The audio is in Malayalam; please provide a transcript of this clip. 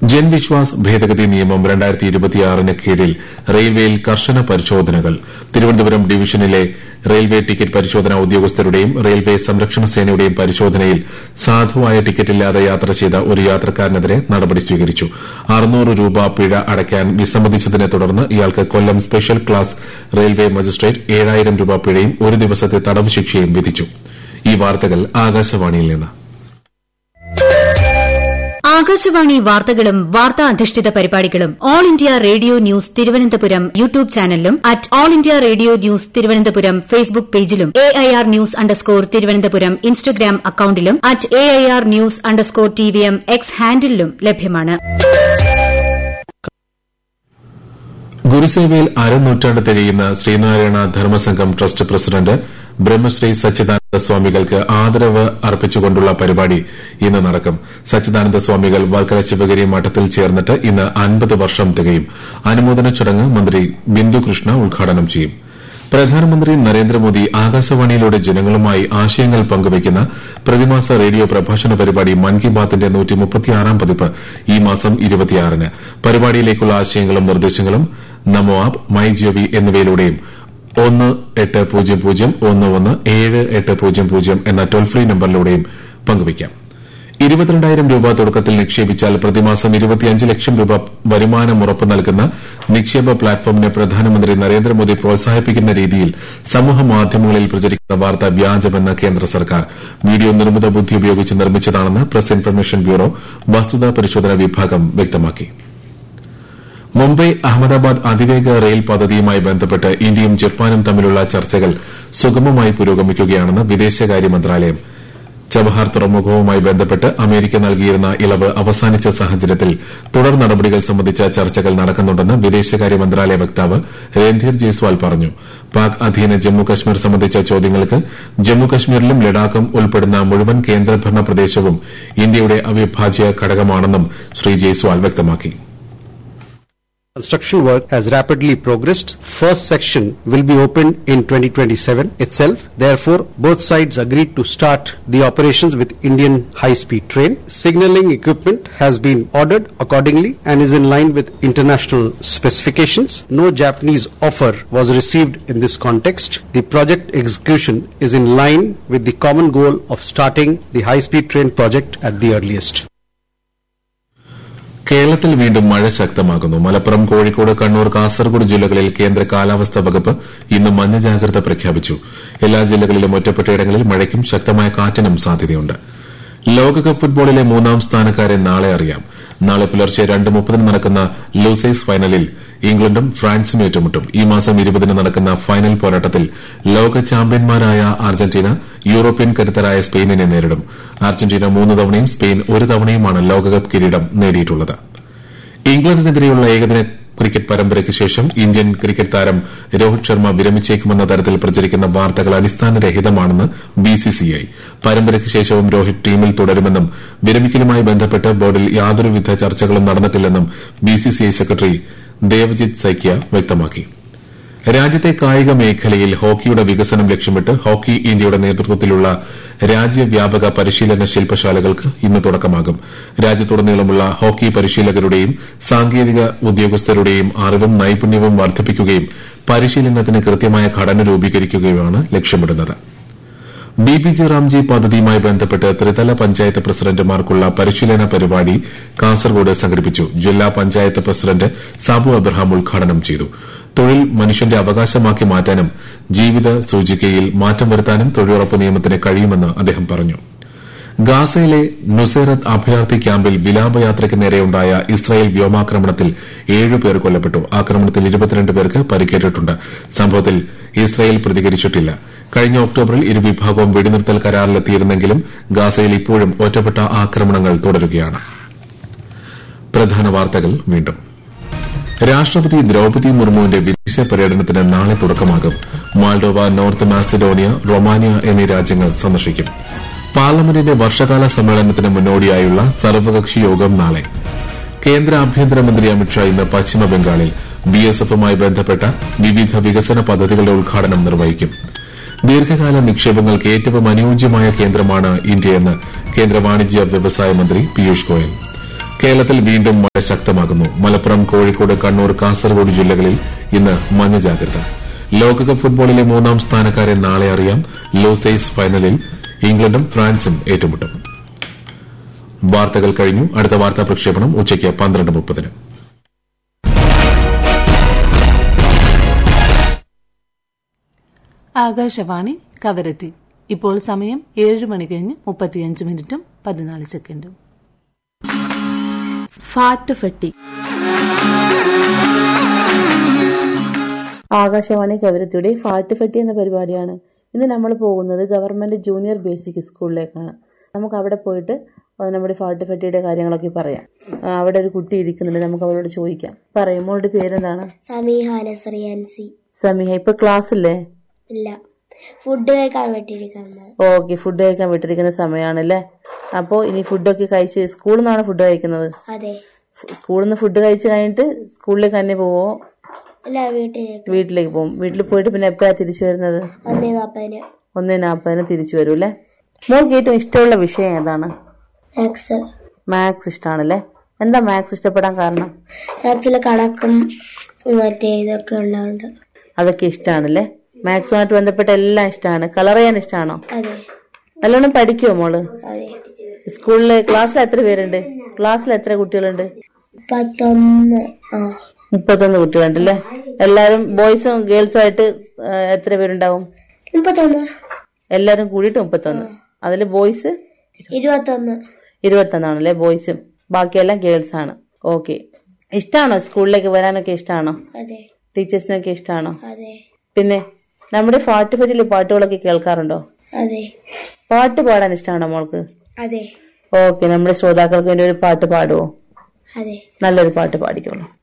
ജൻ വിശ്വാസ് ഭേദഗതി നിയമം രണ്ടായിരത്തി ഇരുപത്തിയാറിന് കീഴിൽ റെയിൽവേയിൽ കർശന പരിശോധനകൾ തിരുവനന്തപുരം ഡിവിഷനിലെ റെയിൽവേ ടിക്കറ്റ് പരിശോധനാ ഉദ്യോഗസ്ഥരുടെയും റെയിൽവേ സംരക്ഷണ സേനയുടെയും പരിശോധനയിൽ സാധുവായ ടിക്കറ്റില്ലാതെ യാത്ര ചെയ്ത ഒരു യാത്രക്കാരനെതിരെ നടപടി സ്വീകരിച്ചു അറുന്നൂറ് രൂപ പിഴ അടയ്ക്കാൻ വിസമ്മതിച്ചതിനെ തുടർന്ന് ഇയാൾക്ക് Kollam special class railway magistrate ഏഴായിരം രൂപ പിഴയും ഒരു ദിവസത്തെ തടവ് ശിക്ഷയും വിധിച്ചു ഈ വാർത്തകൾ ആകാശവാണിയിൽ നിന്ന് ആകാശവാണി വാർത്തകളും വാർത്താ അധിഷ്ഠിത പരിപാടികളും All India Radio news Thiruvananthapuram YouTube ചാനലിലും at All India Radio news Thiruvananthapuram Facebook പേജിലും A I R news underscore Thiruvananthapuram Instagram അക്കൌണ്ടിലും at A I R news underscore T V M X ഹാൻഡിലും ലഭ്യമാണ് ഗുരുസേവയിൽ അരനൂറ്റാണ്ട് തികയുന്ന ശ്രീനാരായണ ധർമ്മസംഘം ട്രസ്റ്റ് പ്രസിഡന്റ് ബ്രഹ്മശ്രീ സച്ചിദാനന്ദ സ്വാമികൾക്ക് ആദരവ് അർപ്പിച്ചുകൊണ്ടുള്ള പരിപാടി ഇന്ന് നടക്കും സച്ചിദാനന്ദ സ്വാമികൾ വർക്കല ശിവഗിരി മഠത്തിൽ ചേർന്നിട്ട് ഇന്ന് അൻപത് വർഷം തികയും അനുമോദന ചടങ്ങ് മന്ത്രി ബിന്ദു കൃഷ്ണ ഉദ്ഘാടനം ചെയ്യും പ്രധാനമന്ത്രി നരേന്ദ്രമോദി ആകാശവാണിയിലൂടെ ജനങ്ങളുമായി ആശയങ്ങൾ പങ്കുവയ്ക്കുന്ന പ്രതിമാസ റേഡിയോ പ്രഭാഷണ പരിപാടി മൻ കി ബാത്തിന്റെ പതിപ്പ് ഈ മാസം ഇരുപത്തിയാറിന് പരിപാടിയിലേക്കുള്ള ആശയങ്ങളും നിർദ്ദേശങ്ങളും നമോ ആപ്പ് മൈ ജിഒവി എന്നിവയിലൂടെയും ഒന്ന് എട്ട് പൂജ്യം പൂജ്യം ഒന്ന് ഒന്ന് ഏഴ് എട്ട് പൂജ്യം പൂജ്യം എന്ന ടോൾ ഫ്രീ നമ്പറിലൂടെയും പങ്കുവയ്ക്കാം ഇരുപത്തിരണ്ടായിരം രൂപ തുടക്കത്തിൽ നിക്ഷേപിച്ചാൽ പ്രതിമാസം ഇരുപത്തിയഞ്ച് ലക്ഷം രൂപ വരുമാനം ഉറപ്പു നൽകുന്ന നിക്ഷേപ പ്ലാറ്റ്ഫോമിനെ പ്രധാനമന്ത്രി നരേന്ദ്രമോദി പ്രോത്സാഹിപ്പിക്കുന്ന രീതിയിൽ സമൂഹമാധ്യമങ്ങളിൽ പ്രചരിക്കുന്ന വാർത്ത വ്യാജമെന്ന് കേന്ദ്ര സർക്കാർ വീഡിയോ നിർമ്മിത ബുദ്ധി ഉപയോഗിച്ച് നിർമ്മിച്ചതാണെന്ന് പ്രസ് ഇൻഫർമേഷൻ ബ്യൂറോ വസ്തുതാ പരിശോധന വിഭാഗം വ്യക്തമാക്കി മുംബൈ അഹമ്മദാബാദ് അതിവേഗ റെയിൽ പദ്ധതിയുമായി ബന്ധപ്പെട്ട് ഇന്ത്യയും ജപ്പാനും തമ്മിലുള്ള ചർച്ചകൾ സുഗമമായി പുരോഗമിക്കുകയാണെന്ന് വിദേശകാര്യ മന്ത്രാലയം ചബഹാർ തുറമുഖവുമായി ബന്ധപ്പെട്ട് അമേരിക്ക നൽകിയിരുന്ന ഇളവ് അവസാനിച്ച സാഹചര്യത്തിൽ തുടർ നടപടികൾ സംബന്ധിച്ച ചർച്ചകൾ നടക്കുന്നുണ്ടെന്ന് വിദേശകാര്യ മന്ത്രാലയ വക്താവ് രൺധീർ ജയ്സ്വാൾ പറഞ്ഞു പാക് അധീന ജമ്മുകശ്മീർ സംബന്ധിച്ച ചോദ്യങ്ങൾക്ക് ജമ്മുകശ്മീരിലും ലഡാക്കും ഉൾപ്പെടുന്ന മുഴുവൻ കേന്ദ്രഭരണ പ്രദേശവും ഇന്ത്യയുടെ അവിഭാജ്യ ഘടകമാണെന്നും ശ്രീ ജയ്സ്വാൾ വ്യക്തമാക്കി Construction work has rapidly progressed. First section will be opened in 2027 itself. Therefore, both sides agreed to start the operations with Indian high-speed train. Signaling equipment has been ordered accordingly and is in line with international specifications. No Japanese offer was received in this context. The project execution is in line with the common goal of starting the high-speed train project at the earliest. കേരളത്തിൽ വീണ്ടും മഴ ശക്തമാകുന്നു മലപ്പുറം കോഴിക്കോട് കണ്ണൂർ കാസർഗോഡ് ജില്ലകളിൽ കേന്ദ്ര കാലാവസ്ഥാ വകുപ്പ് ഇന്ന് മഞ്ഞ ജാഗ്രത പ്രഖ്യാപിച്ചു എല്ലാ ജില്ലകളിലും ഒറ്റപ്പെട്ടയിടങ്ങളിൽ മഴയ്ക്കും ശക്തമായ കാറ്റിനും സാധ്യതയുണ്ട് ലോകകപ്പ് ഫുട്ബോളിലെ മൂന്നാം സ്ഥാനക്കാരെ നാളെ അറിയാം നാളെ പുലർച്ചെ രണ്ട് മുപ്പതിന് നടക്കുന്ന ലൂസൈസ് ഫൈനലിൽ ഇംഗ്ലണ്ടും ഫ്രാൻസും ഏറ്റുമുട്ടും ഈ മാസം ഇരുപതിന് നടക്കുന്ന ഫൈനൽ പോരാട്ടത്തിൽ ലോക ചാമ്പ്യന്മാരായ അർജന്റീന യൂറോപ്യൻ കരുത്തരായ സ്പെയിനിനെ നേരിടും അർജന്റീന മൂന്ന് തവണയും സ്പെയിൻ ഒരു തവണയുമാണ് ലോകകപ്പ് കിരീടം നേടിയിട്ടുള്ളത് ഇംഗ്ലണ്ടിനെതിരെയുള്ള ഏകദിന ക്രിക്കറ്റ് പരമ്പരയ്ക്ക് ശേഷം ഇന്ത്യൻ ക്രിക്കറ്റ് താരം രോഹിത് ശർമ്മ വിരമിച്ചേക്കുമെന്ന തരത്തിൽ പ്രചരിക്കുന്ന വാർത്തകൾ അടിസ്ഥാനരഹിതമാണെന്ന് ബിസിസിഐ പരമ്പരയ്ക്ക് ശേഷവും രോഹിത് ടീമിൽ തുടരുമെന്നും വിരമിക്കലുമായി ബന്ധപ്പെട്ട് ബോർഡിൽ യാതൊരുവിധ ചർച്ചകളും നടന്നിട്ടില്ലെന്നും ബിസിസിഐ സെക്രട്ടറി ദേവജിത് സൈക്യ വ്യക്തമാക്കി രാജ്യത്തെ കായിക മേഖലയിൽ ഹോക്കിയുടെ വികസനം ലക്ഷ്യമിട്ട് ഹോക്കി ഇന്ത്യയുടെ നേതൃത്വത്തിലുള്ള രാജ്യവ്യാപക പരിശീലന ശില്പശാലകൾക്ക് ഇന്ന് തുടക്കമാകും രാജ്യത്തുടനീളമുള്ള ഹോക്കി പരിശീലകരുടെയും സാങ്കേതിക ഉദ്യോഗസ്ഥരുടെയും അറിവും നൈപുണ്യവും വർദ്ധിപ്പിക്കുകയും പരിശീലനത്തിന് കൃത്യമായ ഘടന രൂപീകരിക്കുകയുമാണ് ലക്ഷ്യമിടുന്നത് ബി പി ജി റാംജി പദ്ധതിയുമായി ബന്ധപ്പെട്ട് ത്രിതല പഞ്ചായത്ത് പ്രസിഡന്റുമാർക്കുള്ള പരിശീലന പരിപാടി കാസർഗോഡ് സംഘടിപ്പിച്ചു ജില്ലാ പഞ്ചായത്ത് പ്രസിഡന്റ് സാബു അബ്രഹാം ഉദ്ഘാടനം ചെയ്തു തൊഴിൽ മനുഷ്യന്റെ അവകാശമാക്കി മാറ്റാനും ജീവിത സൂചികയിൽ മാറ്റം വരുത്താനും തൊഴിലുറപ്പ് നിയമത്തിന് കഴിയുമെന്ന് അദ്ദേഹം പറഞ്ഞു ഗാസയിലെ നുസൈറത്ത് അഭയാർത്ഥി ക്യാമ്പിൽ വിലാപയാത്രയ്ക്ക് നേരെയുണ്ടായ ഇസ്രായേൽ വ്യോമാക്രമണത്തിൽ ഏഴുപേർ കൊല്ലപ്പെട്ടു ആക്രമണത്തിൽ ഇരുപത്തിരണ്ട് പേർക്ക് പരിക്കേറ്റിട്ടുണ്ട് സംഭവത്തിൽ ഇസ്രായേൽ പ്രതികരിച്ചിട്ടില്ല കഴിഞ്ഞ ഒക്ടോബറിൽ ഇരുവിഭാഗവും വെടിനിർത്തൽ കരാറിലെത്തിയിരുന്നെങ്കിലും ഗാസയിൽ ഇപ്പോഴും ഒറ്റപ്പെട്ട ആക്രമണങ്ങൾ തുടരുകയാണ് പ്രധാന വാർത്തകൾ വീണ്ടും രാഷ്ട്രപതി ദ്രൌപതി മുർമുവിന്റെ വിദേശ പര്യടനത്തിന് നാളെ തുടക്കമാകും മാൾഡോവ നോർത്ത് മാസിഡോണിയ റൊമാനിയ എന്നീ രാജ്യങ്ങൾ സന്ദർശിക്കും പാർലമെന്റിന്റെ വർഷകാല സമ്മേളനത്തിന് മുന്നോടിയായുള്ള സർവകക്ഷി യോഗം നാളെ കേന്ദ്ര ആഭ്യന്തരമന്ത്രി അമിത്ഷാ ഇന്ന് പശ്ചിമബംഗാളിൽ ബിഎസ്എഫുമായി ബന്ധപ്പെട്ട വിവിധ വികസന പദ്ധതികളുടെ ഉദ്ഘാടനം നിർവഹിക്കും ദീർഘകാല നിക്ഷേപങ്ങൾക്ക് ഏറ്റവും അനുയോജ്യമായ കേന്ദ്രമാണ് ഇന്ത്യയെന്ന് കേന്ദ്ര വാണിജ്യ വ്യവസായ മന്ത്രി പീയൂഷ് ഗോയൽ കേരളത്തിൽ വീണ്ടും മഴ ശക്തമാകുന്നു മലപ്പുറം കോഴിക്കോട് കണ്ണൂർ കാസർഗോഡ് ജില്ലകളിൽ ഇന്ന് മഞ്ഞ ജാഗ്രത ലോകകപ്പ് ഫുട്ബോളിലെ മൂന്നാം സ്ഥാനക്കാരെ നാളെ അറിയാം ലൂസൈസ് ഫൈനലിൽ ഇംഗ്ലണ്ടും ഫ്രാൻസും ഏറ്റുമുട്ടും വാർത്തകൾ കഴിഞ്ഞു അടുത്ത വാർത്താ പ്രക്ഷേപണം ഉച്ചയ്ക്ക് പന്ത്രണ്ട് മുപ്പതിന് ആകാശവാണി കവരത്തി ഇപ്പോൾ സമയം ഏഴ് മണി കഴിഞ്ഞ് മുപ്പത്തിയഞ്ച് മിനിറ്റും പതിനാല് സെക്കൻഡും ഫാട്ടുഫെട്ടി ആകാശവാണി കവരത്തിയുടെ ഫാട്ടുഫെട്ടി എന്ന പരിപാടിയാണ് ഇന്ന് നമ്മൾ പോകുന്നത് ഗവൺമെന്റ് ജൂനിയർ ബേസിക് സ്കൂളിലേക്കാണ് നമുക്ക് അവിടെ പോയിട്ട് അത് നമ്മുടെ ഫാട്ടുഫെട്ടിയുടെ കാര്യങ്ങളൊക്കെ പറയാം ആ, അവിടെ ഒരു കുട്ടി ഇരിക്കുന്നുണ്ട് നമുക്ക് അവരോട് ചോദിക്കാം പറയും മോളുടെ പേരെന്താണ് സമീഹ നസറിയാൻസി സമീഹ ഇപ്പൊ ക്ലാസ് ഇല്ലേ ഇല്ല ഫുഡ് കഴിക്കാൻ വേണ്ടിയിരിക്കുന്നത് ഓക്കെ ഫുഡ് കഴിക്കാൻ വിട്ടിരിക്കുന്ന സമയമാണല്ലേ അപ്പോൾ ഇനി ഫുഡൊക്കെ കഴിച്ച് സ്കൂളിൽ നിന്നാണ് ഫുഡ് കഴിക്കുന്നത് അതെ ഫ്- സ്കൂളിൽ നിന്ന് ഫുഡ് കഴിച്ച് കഴിഞ്ഞിട്ട് സ്കൂളിലേക്ക് തന്നെ പോവോ ഇല്ല വീട്ടിലേക്ക് വീട്ടിലേക്ക് പോകും വീട്ടിൽ പോയിട്ട് പിന്നെ എപ്പോഴാണ് തിരിച്ചു വരുന്നത് ഒന്നേ നാപ്പതിന് ഒന്നേ നാൽപ്പതിന് തിരിച്ചു വരും അല്ലേ മോൾക്ക് ഏറ്റവും ഇഷ്ടമുള്ള വിഷയം ഏതാണ് മാത്സ് മാത്സ് ഇഷ്ടമാണല്ലേ എന്താ മാത്സ് ഇഷ്ടപ്പെടാൻ കാരണം മാത്സിൽ കണക്കും മറ്റേ ഇതൊക്കെ ഉള്ളതുകൊണ്ട് അതൊക്കെ ഇഷ്ടമാണല്ലേ മാത്സുമായിട്ട് ബന്ധപ്പെട്ട എല്ലാം ഇഷ്ടമാണ് കളർ ചെയ്യാൻ ഇഷ്ടമാണോ അതെ നല്ലോണം പഠിക്കുമോ മോള് അതെ സ്കൂളില് ക്ലാസ്സിൽ എത്ര പേരുണ്ട് ക്ലാസ്സിൽ എത്ര കുട്ടികളുണ്ട് പത്തൊന്ന് ആ മുപ്പത്തൊന്ന് കുട്ടികളുണ്ടല്ലേ എല്ലാരും ബോയ്സും ഗേൾസും ആയിട്ട് ആ, എത്ര പേരുണ്ടാവും മുപ്പത്തൊന്ന് എല്ലാരും കൂടിയിട്ട് മുപ്പത്തൊന്ന് അതില് ബോയ്സ് ഇരുപത്തൊന്ന് ഇരുപത്തൊന്നാണല്ലേ ബോയ്സും ബാക്കിയെല്ലാം ഗേൾസ് ആണ് ഓക്കെ ഇഷ്ടമാണോ സ്കൂളിലേക്ക് വരാനൊക്കെ ഇഷ്ടമാണോ അതെ ടീച്ചേഴ്സിനൊക്കെ ഇഷ്ടമാണോ അതെ പിന്നെ നമ്മുടെ ഫാട്ടുപറ്റിയിലെ പാട്ടുകളൊക്കെ കേൾക്കാറുണ്ടോ അതെ പാട്ട് പാടാൻ ഇഷ്ടമാണോ മോൾക്ക് അതെ ഓക്കെ നമ്മുടെ ശ്രോതാക്കൾക്ക് വേണ്ടി ഒരു പാട്ട് പാടുവോ അതെ നല്ലൊരു പാട്ട് പാടിക്കോളൂ